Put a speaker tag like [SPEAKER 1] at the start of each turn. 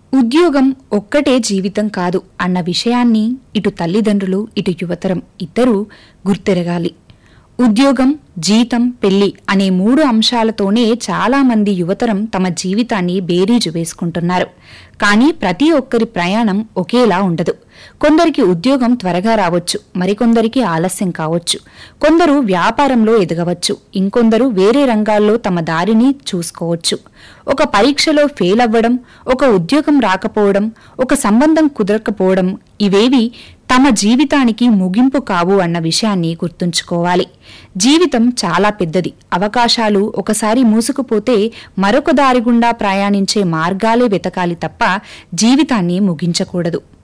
[SPEAKER 1] ఉద్యోగం ఒక్కటే జీవితం కాదు అన్న విషయాన్ని ఇటు తల్లిదండ్రులు ఇటు యువతరం ఇద్దరూ గుర్తెరగాలి ఉద్యోగం జీతం పెళ్లి అనే మూడు అంశాలతోనే చాలా మంది యువతరం తమ జీవితాన్ని బేరీజు వేసుకుంటున్నారు కానీ ప్రతి ఒక్కరి ప్రయాణం ఒకేలా ఉండదు కొందరికి ఉద్యోగం త్వరగా రావచ్చు మరికొందరికి ఆలస్యం కావచ్చు కొందరు వ్యాపారంలో ఎదగవచ్చు ఇంకొందరు వేరే రంగాల్లో తమ దారిని చూసుకోవచ్చు ఒక పరీక్షలో ఫెయిల్ అవ్వడం ఒక ఉద్యోగం రాకపోవడం ఒక సంబంధం కుదరకపోవడం ఇవేవి తమ జీవితానికి ముగింపు కావు అన్న విషయాన్ని గుర్తుంచుకోవాలి జీవితం చాలా పెద్దది అవకాశాలు ఒకసారి మూసుకుపోతే మరొక దారి గుండా ప్రయాణించే మార్గాలే వెతకాలి తప్ప జీవితాన్ని ముగించకూడదు